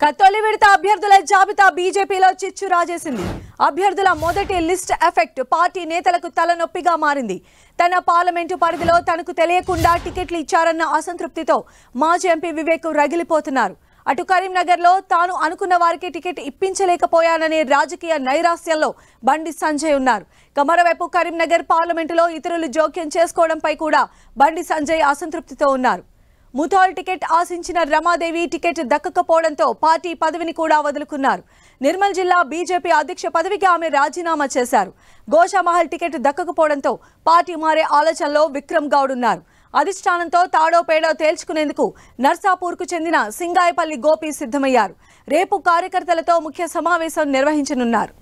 ఇక తొలి విడత అభ్యర్థుల జాబితా బీజేపీలో చిచ్చు రాజేసింది అభ్యర్థుల మొదటి లిస్ట్ ఎఫెక్ట్ పార్టీ నేతలకు తలనొప్పిగా మారింది తన పార్లమెంటు పరిధిలో తనకు తెలియకుండా టికెట్లు ఇచ్చారన్న అసంతృప్తితో మాజీ ఎంపీ వివేక్ రగిలిపోతున్నారు అటు కరీంనగర్లో తాను అనుకున్న వారికి టికెట్ ఇప్పించలేకపోయాననే రాజకీయ నైరాస్యంలో బండి సంజయ్ ఉన్నారు ఇక మరోవైపు కరీంనగర్ పార్లమెంటులో ఇతరులు జోక్యం చేసుకోవడంపై కూడా బండి సంజయ్ అసంతృప్తితో ఉన్నారు ముథాల్ టికెట్ ఆశించిన రమాదేవి టికెట్ దక్కకపోవడంతో పార్టీ పదవిని కూడా వదులుకున్నారు నిర్మల్ జిల్లా బీజేపీ అధ్యక్ష పదవికి ఆమె రాజీనామా చేశారు గోషామహల్ టికెట్ దక్కకపోవడంతో పార్టీ మారే ఆలోచనలో విక్రమ్ గౌడ్ ఉన్నారు అధిష్టానంతో తాడో పేడో తేల్చుకునేందుకు నర్సాపూర్కు చెందిన సింగాయపల్లి గోపి సిద్ధమయ్యారు రేపు కార్యకర్తలతో ముఖ్య సమావేశం నిర్వహించనున్నారు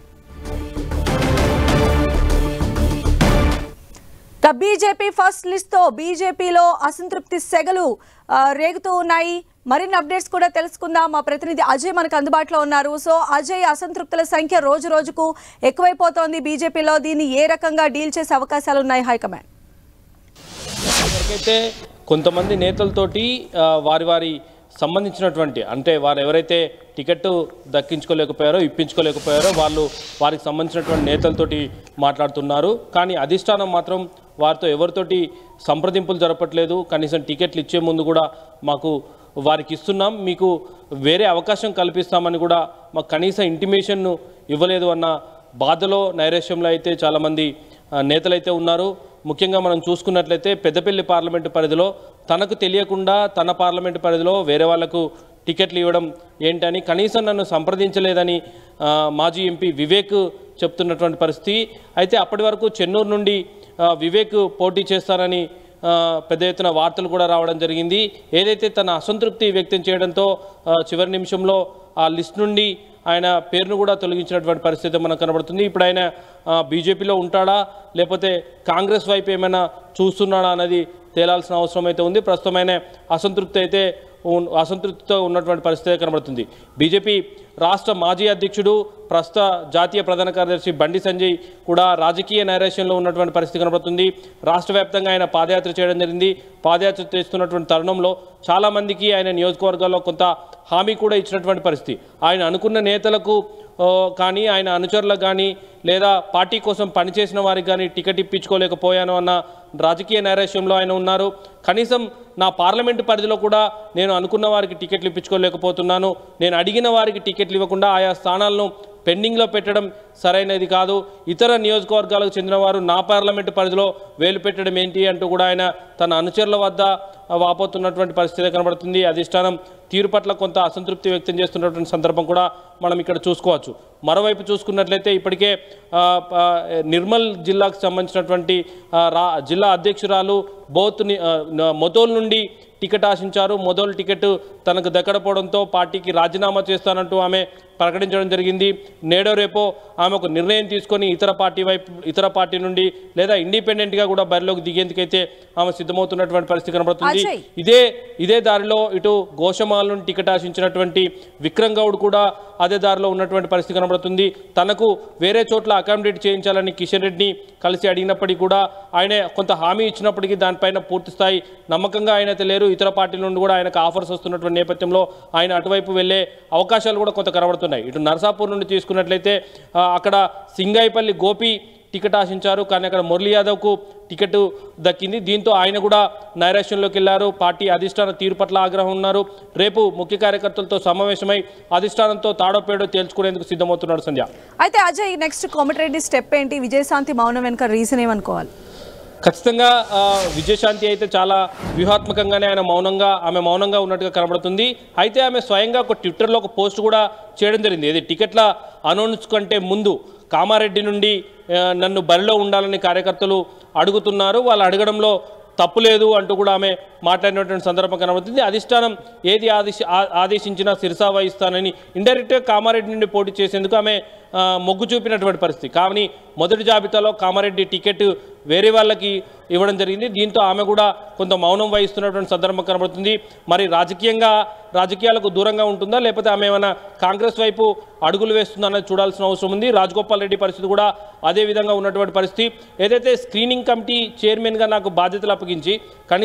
ఇక బీజేపీ ఫస్ట్ లిస్ట్ తో బీజేపీలో అసంతృప్తి సెగలు ఆ, రేగుతూ ఉన్నాయి మరిన్ని అప్డేట్స్ కూడా తెలుసుకుందాం మా ప్రతినిధి అజయ్ మనకు అందుబాటులో ఉన్నారు సో అజయ్ అసంతృప్తుల సంఖ్య రోజు రోజుకు ఎక్కువైపోతోంది బీజేపీలో దీన్ని ఏ రకంగా డీల్ చేసే అవకాశాలు ఉన్నాయి హైకమాండ్ వరకైతే కొంతమంది నేతలతోటి ఆ, వారి వారి సంబంధించినటువంటి అంటే వారు ఎవరైతే టికెట్ దక్కించుకోలేకపోయారో ఇప్పించుకోలేకపోయారో వాళ్ళు వారికి సంబంధించినటువంటి నేతలతోటి మాట్లాడుతున్నారు కానీ అధిష్టానం మాత్రం వారితో ఎవరితోటి సంప్రదింపులు జరపట్లేదు కనీసం టికెట్లు ఇచ్చే ముందు కూడా మాకు వారికి ఇస్తున్నాం మీకు వేరే అవకాశం కల్పిస్తామని కూడా మాకు కనీస ఇంటిమేషన్ను ఇవ్వలేదు అన్న బాధలో నైరాశ్యంలో అయితే చాలామంది ఆ, నేతలైతే ఉన్నారు ముఖ్యంగా మనం చూసుకున్నట్లయితే పెద్దపల్లి పార్లమెంటు పరిధిలో తనకు తెలియకుండా తన పార్లమెంటు పరిధిలో వేరే వాళ్లకు టికెట్లు ఇవ్వడం ఏంటని కనీసం నన్ను సంప్రదించలేదని ఆ, మాజీ ఎంపీ వివేక్ చెప్తున్నటువంటి పరిస్థితి అయితే అప్పటి వరకు చెన్నూరు నుండి ఆ, వివేక్ పోటీ చేస్తారని ఆ, పెద్ద ఎత్తున వార్తలు కూడా రావడం జరిగింది ఏదైతే తన అసంతృప్తి వ్యక్తం చేయడంతో ఆ, చివరి నిమిషంలో ఆ లిస్ట్ నుండి ఆయన పేరును కూడా తొలగించినటువంటి పరిస్థితి మనకు కనబడుతుంది ఇప్పుడు ఆయన ఆ, బీజేపీలో ఉంటాడా లేకపోతే కాంగ్రెస్ వైపు ఏమైనా చూస్తున్నాడా అన్నది తేలాల్సిన అవసరం అయితే ఉంది ప్రస్తుతం ఆయన అసంతృప్తి అయితే ఉన్- అసంతృప్తితో ఉన్నటువంటి పరిస్థితి కనబడుతుంది బీజేపీ రాష్ట్ర మాజీ అధ్యక్షుడు ప్రస్తుత జాతీయ ప్రధాన కార్యదర్శి బండి సంజయ్ కూడా రాజకీయ నైరాశ్యంలో ఉన్నటువంటి పరిస్థితి కనబడుతుంది రాష్ట్ర వ్యాప్తంగా ఆయన పాదయాత్ర చేయడం జరిగింది పాదయాత్ర చేస్తున్నటువంటి తరుణంలో చాలామందికి ఆయన నియోజకవర్గాల్లో కొంత హామీ కూడా ఇచ్చినటువంటి పరిస్థితి ఆయన అనుకున్న నేతలకు ఆ, కానీ ఆయన అనుచరులకు కానీ లేదా పార్టీ కోసం పనిచేసిన వారికి కానీ టికెట్ ఇప్పించుకోలేకపోయాను అన్న రాజకీయ నైరాశ్యంలో ఆయన ఉన్నారు కనీసం నా పార్లమెంటు పరిధిలో కూడా నేను అనుకున్న వారికి టికెట్లు ఇప్పించుకోలేకపోతున్నాను నేను అడిగిన వారికి టికెట్లు ఇవ్వకుండా ఆయా స్థానాలను పెండింగ్లో పెట్టడం సరైనది కాదు ఇతర నియోజకవర్గాలకు చెందిన వారు నా పార్లమెంటు పరిధిలో వేలు పెట్టడం ఏంటి అంటూ కూడా ఆయన తన అనుచరుల వద్ద వాపోతున్నటువంటి పరిస్థితి కనబడుతుంది అధిష్టానం తీరు పట్ల కొంత అసంతృప్తి వ్యక్తం చేస్తున్నటువంటి సందర్భం కూడా మనం ఇక్కడ చూసుకోవచ్చు మరోవైపు చూసుకున్నట్లయితే ఇప్పటికే ఆ, ఆ, నిర్మల్ జిల్లాకు సంబంధించినటువంటి ఆ, రా జిల్లా అధ్యక్షురాలు బోత్ ని- ఆ, న- మొదోల్ నుండి టికెట్ ఆశించారు మొదలు టికెట్ తనకు దక్కకపోవడంతో పార్టీకి రాజీనామా చేస్తానంటూ ఆమె ప్రకటించడం జరిగింది నేడో రేపో ఆమె ఒక నిర్ణయం తీసుకొని ఇతర పార్టీ వైపు ఇతర పార్టీ నుండి లేదా ఇండిపెండెంట్గా కూడా బరిలోకి దిగేందుకైతే ఆమె సిద్ధమవుతున్నటువంటి పరిస్థితి కనబడుతుంది అజయ్. ఇదే ఇదే దారిలో ఇటు గోషమాల్ నుండి టికెట్ ఆశించినటువంటి విక్రమ్ గౌడ్ కూడా అదే దారిలో ఉన్నటువంటి పరిస్థితి కనబడుతుంది తనకు వేరే చోట్ల అకామిడేట్ చేయించాలని కిషన్ రెడ్డిని కలిసి అడిగినప్పటికీ కూడా ఆయన కొంత హామీ ఇచ్చినప్పటికీ దానిపైన పూర్తి స్థాయి నమ్మకంగా ఆయన అయితే లేరు ఇతర పార్టీల నుండి కూడా ఆయనకు ఆఫర్స్ వస్తున్నటువంటి నేపథ్యంలో ఆయన అటువైపు వెళ్ళే అవకాశాలు కూడా కొంత కనబడుతున్నాయి ఇటు నర్సాపూర్ నుండి తీసుకున్నట్లయితే ఆ, అక్కడ సింగాయిపల్లి గోపి టికెట్ ఆశించారు కానీ అక్కడ మురళీ యాదవ్కు టికెట్ దక్కింది దీంతో ఆయన కూడా నైరాశ్యంలోకి వెళ్లారు పార్టీ అధిష్టాన తీరు పట్ల ఆగ్రహం ఉన్నారు రేపు ముఖ్య కార్యకర్తలతో సమావేశమై అధిష్టానంతో తాడోపేడో తేల్చుకునేందుకు సిద్ధమవుతున్నాడు సంధ్య అయితే అజయ్ నెక్స్ట్ కోమటిరెడ్డి స్టెప్ ఏంటి విజయశాంతి మౌనం వెనుక రీజన్ ఏమనుకోవాలి ఖచ్చితంగా ఆ, విజయశాంతి అయితే చాలా వ్యూహాత్మకంగానే ఆయన మౌనంగా ఆమె మౌనంగా ఉన్నట్టుగా కనబడుతుంది అయితే ఆమె స్వయంగా ఒక ట్విట్టర్లో ఒక పోస్ట్ కూడా చేయడం జరిగింది ఇది టికెట్ల అనౌన్స్ కంటే ముందు కామారెడ్డి నుండి ఆ, నన్ను బరిలో ఉండాలని కార్యకర్తలు అడుగుతున్నారు వాళ్ళు అడగడంలో తప్పు లేదు అంటూ కూడా ఆమె మాట్లాడినటువంటి సందర్భం కనబడుతుంది అధిష్టానం ఏది ఆదేశ ఆ- ఆదేశించినా శిరసా వహిస్తానని ఇండైరెక్ట్గా కామారెడ్డి నుండి పోటీ చేసేందుకు ఆమె ఆ, మొగ్గు చూపినటువంటి పరిస్థితి కానీ మొదటి జాబితాలో కామారెడ్డి టికెట్ వేరే వాళ్ళకి ఇవ్వడం జరిగింది దీంతో ఆమె కూడా కొంత మౌనం వహిస్తున్నటువంటి సందర్భం కనబడుతుంది మరి రాజకీయంగా రాజకీయాలకు దూరంగా ఉంటుందా లేకపోతే ఆమె ఏమైనా కాంగ్రెస్ వైపు అడుగులు వేస్తుందా అనేది చూడాల్సిన అవసరం ఉంది రాజగోపాల్ రెడ్డి పరిస్థితి కూడా అదే విధంగా ఉన్నటువంటి పరిస్థితి ఏదైతే స్క్రీనింగ్ కమిటీ చైర్మన్గా నాకు బాధ్యతలు అప్పగించి కనీసం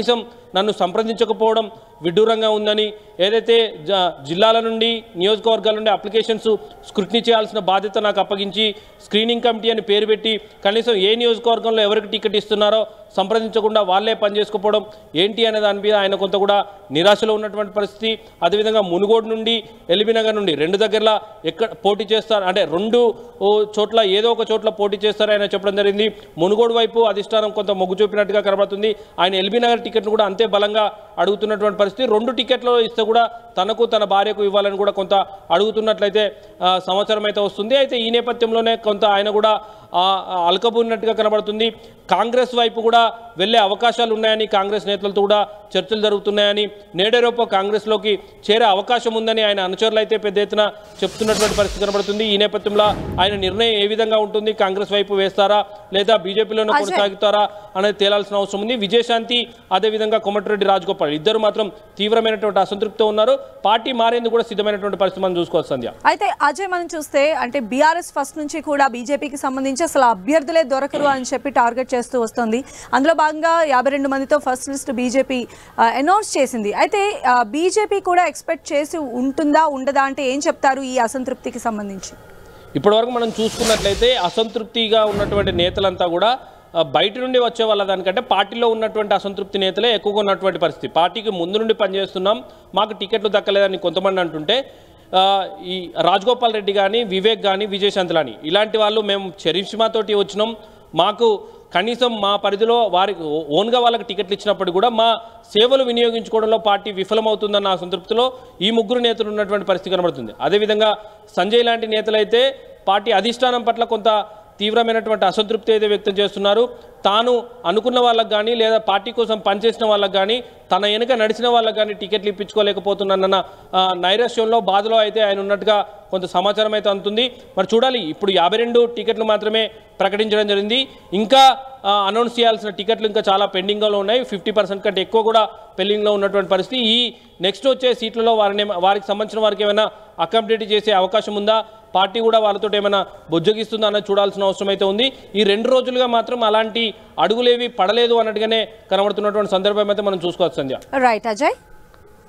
నన్ను సంప్రదించకపోవడం విడ్డూరంగా ఉందని ఏదైతే జ- జిల్లాల నుండి నియోజకవర్గాల నుండి అప్లికేషన్స్ స్క్రూటినీ చేయాల్సిన బాధ్యత నాకు అప్పగించి స్క్రీనింగ్ కమిటీ అని పేరు పెట్టి కనీసం ఏ నియోజకవర్గంలో ఎవరికి టికెట్ ఇస్తున్నారో సంప్రదించకుండా వాళ్ళే పనిచేసుకోవడం ఏంటి అనే దాని మీద ఆయన కొంత కూడా నిరాశలో ఉన్నటువంటి పరిస్థితి అదేవిధంగా మునుగోడు నుండి ఎల్బీనగర్ నుండి రెండు దగ్గరలా ఎక్కడ పోటీ చేస్తారు అంటే రెండు ఓ చోట్ల ఏదో ఒక చోట్ల పోటీ చేస్తారని ఆయన చెప్పడం జరిగింది మునుగోడు వైపు అధిష్టానం కొంత మొగ్గు చూపినట్టుగా కనబడుతుంది ఆయన ఎల్బీనగర్ టికెట్లు కూడా అంతే బలంగా అడుగుతున్నటువంటి పరిస్థితి రెండు టికెట్లు ఇస్తే కూడా తనకు తన భార్యకు ఇవ్వాలని కూడా కొంత అడుగుతున్నట్లయితే ఆ, సమాచారం అయితే వస్తుంది అయితే ఈ నేపథ్యంలోనే కొంత ఆయన కూడా ఆ, ఆ, అలకబూరినట్టుగా కనబడుతుంది కాంగ్రెస్ వైపు కూడా వెళ్ళే అవకాశాలు ఉన్నాయని కాంగ్రెస్ నేతలతో కూడా చర్చలు జరుగుతున్నాయని నేడేరోపో కాంగ్రెస్లోకి చేరే అవకాశం ఉందని ఆయన అనుచరులు అయితే పెద్ద ఎత్తున చెప్తున్నటువంటి పరిస్థితి కనబడుతుంది ఈ నేపథ్యంలో ఆయన నిర్ణయం ఏ విధంగా ఉంటుంది కాంగ్రెస్ వైపు వేస్తారా లేదా బీజేపీలోనే అజయ్. కొనసాగుతారా అనేది తేలాల్సిన అవసరం ఉంది విజయశాంతి అదేవిధంగా కొమటిరెడ్డి రాజగోపాల్ ఇద్దరు మాత్రం తీవ్రమైనటువంటి అసంతృప్తితో ఉన్నారు పార్టీ మారేందుకు కూడా సిద్ధమైనటువంటి పరిస్థితి మనం చూసుకోవచ్చు సంధ్య అయితే అజయ్ మనం చూస్తే అంటే బీఆర్ఎస్ ఫస్ట్ నుంచి కూడా బీజేపీకి సంబంధించి అసలు అభ్యర్థులే దొరకరు అని చెప్పి టార్గెట్ చేస్తూ వస్తుంది అందులో భాగంగా యాభై రెండు మందితో ఫస్ట్ లిస్ట్ బీజేపీ అనౌన్స్ చేసింది అయితే బీజేపీ కూడా ఎక్స్పెక్ట్ చేసి ఉంటుందా ఉండదా అంటే ఏం చెప్తారు ఈ అసంతృప్తికి సంబంధించి ఇప్పటివరకు మనం చూసుకున్నట్లయితే అసంతృప్తిగా ఉన్నటువంటి నేతలంతా కూడా ఆ, బయట నుండి వచ్చే వాళ్ళ దానికంటే పార్టీలో ఉన్నటువంటి అసంతృప్తి నేతలే ఎక్కువగా ఉన్నటువంటి పరిస్థితి పార్టీకి ముందు నుండి పనిచేస్తున్నాం మాకు టికెట్లు దక్కలేదని కొంతమంది అంటుంటే ఆ, ఈ రాజగోపాల్ రెడ్డి కానీ వివేక్ కానీ విజయశాంతి కానీ ఇలాంటి వాళ్ళు మేము చరిష్మాతోటి వచ్చినాం మాకు కనీసం మా పరిధిలో వారికి ఓ- ఓన్గా వాళ్ళకి టికెట్లు ఇచ్చినప్పుడు కూడా మా సేవలు వినియోగించుకోవడంలో పార్టీ విఫలమవుతుందన్న అసంతృప్తిలో ఈ ముగ్గురు నేతలు ఉన్నటువంటి పరిస్థితి కనబడుతుంది అదేవిధంగా సంజయ్ లాంటి నేతలైతే పార్టీ అధిష్టానం పట్ల కొంత తీవ్రమైనటువంటి అసంతృప్తి అయితే వ్యక్తం చేస్తున్నారు తాను అనుకున్న వాళ్ళకి కానీ లేదా పార్టీ కోసం పనిచేసిన వాళ్ళకి కానీ తన వెనుక నడిచిన వాళ్ళకి కానీ టికెట్లు ఇప్పించుకోలేకపోతున్నానన్న ఆ, నైరాశ్యంలో బాధలో అయితే ఆయన ఉన్నట్టుగా కొంత సమాచారం అయితే అందుతుంది మరి చూడాలి ఇప్పుడు యాభై రెండు టికెట్లు మాత్రమే ప్రకటించడం జరిగింది ఇంకా ఆ, అనౌన్స్ చేయాల్సిన టికెట్లు ఇంకా చాలా పెండింగ్లో ఉన్నాయి ఫిఫ్టీ పర్సెంట్ కంటే ఎక్కువ కూడా పెండింగ్లో ఉన్నటువంటి పరిస్థితి ఈ నెక్స్ట్ వచ్చే సీట్లలో వారిని వారికి సంబంధించిన వారికి ఏమైనా అకామిడేట్ చేసే అవకాశం ఉందా పార్టీ కూడా వాళ్ళతో ఏమైనా బుజ్జగిస్తుందా అన్నది చూడాల్సిన అవసరం అయితే ఉంది ఈ రెండు రోజులుగా మాత్రం అలాంటి అడుగులేవి పడలేదు అన్నట్టుగానే కనబడుతున్నటువంటి సందర్భం అయితే మనం చూసుకోవచ్చు సంధ్య రైట్ అజయ్